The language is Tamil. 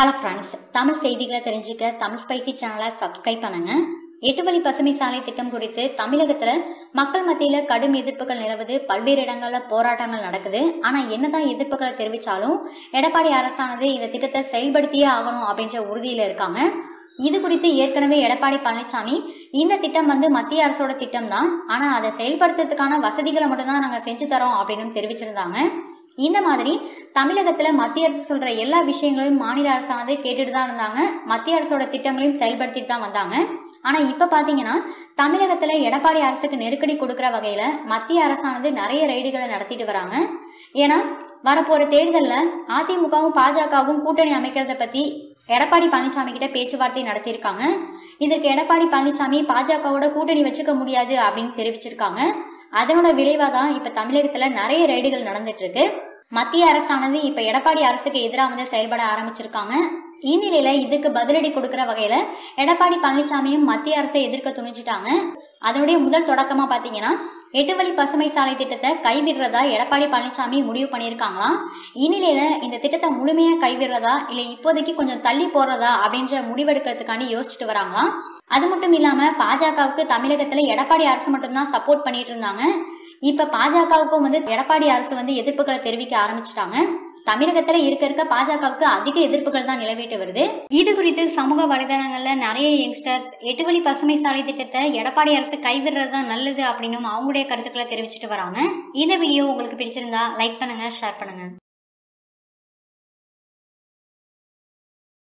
ஹலோ ஃப்ரெண்ட்ஸ் தமிழ் செய்திகளை தெரிஞ்சுக்க தமிழ் ஸ்பைசி சேனலை சப்ஸ்கிரைப் பண்ணுங்க எட்டு வழி பசுமை சாலை திட்டம் குறித்து தமிழகத்துல மக்கள் மத்தியில கடும் எதிர்ப்புகள் நிலவுது பல்வேறு இடங்கள்ல போராட்டங்கள் நடக்குது ஆனா என்னதான் எதிர்ப்புகளை தெரிவிச்சாலும் எடப்பாடி அரசானது இந்த திட்டத்தை செயல்படுத்தியே ஆகணும் அப்படின்ற உறுதியில இருக்காங்க இது குறித்து ஏற்கனவே எடப்பாடி பழனிசாமி இந்த திட்டம் வந்து மத்திய அரசோட திட்டம் தான் ஆனா அதை செயல்படுத்துறதுக்கான வசதிகளை மட்டும்தான் நாங்க செஞ்சு தரோம் அப்படின்னு தெரிவிச்சிருந்தாங்க இந்த மாதிரி தமிழகத்துல மத்திய அரசு சொல்ற எல்லா விஷயங்களையும் மாநில அரசானது கேட்டுட்டு தான் இருந்தாங்க மத்திய அரசோட திட்டங்களையும் செயல்படுத்திட்டு தான் வந்தாங்க ஆனா இப்ப பாத்தீங்கன்னா தமிழகத்துல எடப்பாடி அரசுக்கு நெருக்கடி கொடுக்கிற வகையில மத்திய அரசானது நிறைய ரைடுகளை நடத்திட்டு வராங்க ஏன்னா வரப்போற தேர்தல்ல அதிமுகவும் பாஜகவும் கூட்டணி அமைக்கிறத பத்தி எடப்பாடி பழனிசாமி கிட்ட பேச்சுவார்த்தை நடத்தியிருக்காங்க இதற்கு எடப்பாடி பழனிசாமி பாஜகவோட கூட்டணி வச்சுக்க முடியாது அப்படின்னு தெரிவிச்சிருக்காங்க அதனோட விளைவா தான் இப்ப தமிழகத்துல நிறைய ரைடுகள் நடந்துட்டு இருக்கு மத்திய அரசானது இப்ப எடப்பாடி அரசுக்கு எதிராக வந்து செயல்பட ஆரம்பிச்சிருக்காங்க இந்நிலையில இதுக்கு பதிலடி கொடுக்கிற வகையில எடப்பாடி பழனிசாமியும் மத்திய அரசை எதிர்க்க துணிச்சிட்டாங்க அதனுடைய முதல் தொடக்கமா பாத்தீங்கன்னா எட்டு வழி பசுமை சாலை திட்டத்தை கைவிடுறதா எடப்பாடி பழனிசாமி முடிவு பண்ணியிருக்காங்களாம் இந்நிலையில இந்த திட்டத்தை முழுமையா கைவிடுறதா இல்ல இப்போதைக்கு கொஞ்சம் தள்ளி போடுறதா அப்படின்ற முடிவெடுக்கிறதுக்காண்டி யோசிச்சுட்டு வராங்களாம் அது மட்டும் இல்லாம பாஜகவுக்கு தமிழகத்துல எடப்பாடி அரசு மட்டும்தான் சப்போர்ட் பண்ணிட்டு இருந்தாங்க இப்ப பாஜகவுக்கும் வந்து எடப்பாடி அரசு வந்து எதிர்ப்புகளை தெரிவிக்க ஆரம்பிச்சிட்டாங்க தமிழகத்துல இருக்க இருக்க பாஜகவுக்கு அதிக எதிர்ப்புகள் தான் நிலவிட்டு வருது இது குறித்து சமூக வலைதளங்கள்ல நிறைய யங்ஸ்டர்ஸ் எட்டு வழி பசுமை சாலை திட்டத்தை எடப்பாடி அரசு கைவிடுறது தான் நல்லது அப்படின்னு அவங்களுடைய கருத்துக்களை தெரிவிச்சிட்டு வராங்க இந்த வீடியோ உங்களுக்கு பிடிச்சிருந்தா லைக் பண்ணுங்க ஷேர் பண்ணுங்க